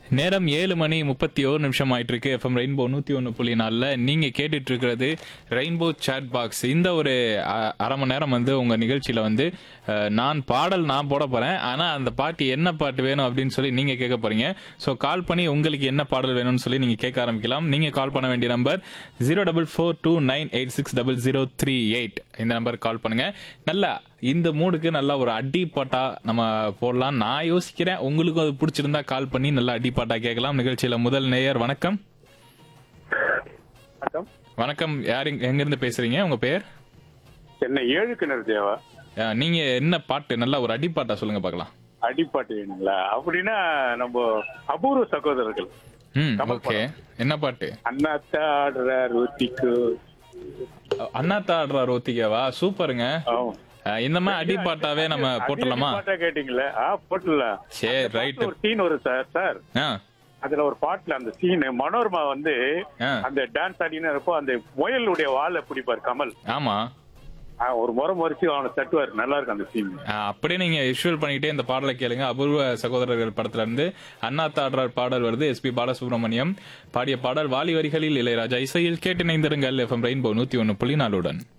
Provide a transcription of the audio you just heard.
நேரம் ஏழு மணி முப்பத்தி ஓரு நிமிஷம் ஆயிட்டு இருக்கு எஃப்எம் ரெயின்போ நூத்தி ஒன்று புள்ளி நாலில் நீங்க கேட்டுட்டு இருக்கிறது ரெயின்போ சாட் பாக்ஸ் இந்த ஒரு அ- அரை மணி நேரம் வந்து உங்க நிகழ்ச்சியில வந்து அஹ், நான் பாடல் நான் போட போறேன் ஆனா அந்த பாட்டு என்ன பாட்டு வேணும் அப்படின்னு சொல்லி நீங்க கேட்க போறீங்க ஸோ கால் பண்ணி உங்களுக்கு என்ன பாடல் வேணும்னு சொல்லி நீங்க கேட்க ஆரம்பிக்கலாம் நீங்க கால் பண்ண வேண்டிய number zero double four two nine eight six double zero three eight இந்த நம்பருக்கு கால் பண்ணுங்க நல்லா இந்த மூடுக்கு நல்லா ஒரு அடி பாட்டா நம்ம போடலாம் நான் யோசிக்கிறேன் உங்களுக்கும் அது பிடிச்சிருந்தா கால் பண்ணி நல்லா அடி பாட்டா கேட்கலாம் நிகழ்ச்சியில முதல் நேயர் வணக்கம் வணக்கம் வணக்கம் யார் எங்க- எங்கிருந்து பேசுறீங்க உங்க பேர் சென்னை ஏழு கிணறு தேவா அஹ், நீங்க என்ன பாட்டு நல்லா ஒரு அடி பாட்டா சொல்லுங்க பார்க்கலாம் அடிப்பாட்டு வேணுங்களா அப்படின்னா நம்ம அபூர்வ சகோதரர்கள் ம் தமிழ் ஓகே என்ன பாட்டு அண்ணா தாடுற ருத்திக்கு அண்ணாத்தா ஆடுறா ரோத்திகாவா சூப்பருங்க அஹ், இந்த மாதிரி அடி பாட்டாவே நம்ம போட்டுடலாமா பாட்டா கேட்டீங்களே ஆ போட்டுடலாம் சரி ரைட் ஒரு சீன் வரும் சார் சார் ஆ அதுல ஒரு பாட்டுல அந்த சீன் மனோரமா வந்து ஆ. அந்த டான்ஸ் ஆடினு இருப்போ அந்த முயலுடைய வாழை பிடிப்பார் கமல் ஆமா ஆ, ஒரு முறை முறைச்சு அவனை தட்டுவார் நல்லா இருக்கும் அந்த சீன் அஹ், அப்படியே நீங்க விஷுவல் பண்ணிக்கிட்டே இந்த பாடலை கேளுங்க அபூர்வ சகோதரர்கள் படத்துல இருந்து அண்ணாத்தா ஆடுறார் பாடல் வருது எஸ்பி பாலசுப்ரமணியம் பாடிய பாடல் வாலி வரிகளில் இளையராஜா இசையில் கேட்டு இணைந்திருங்கள் எஃப்எம் ரெயின்போ நூத்தி ஒன்னு புள்ளி நாலுடன்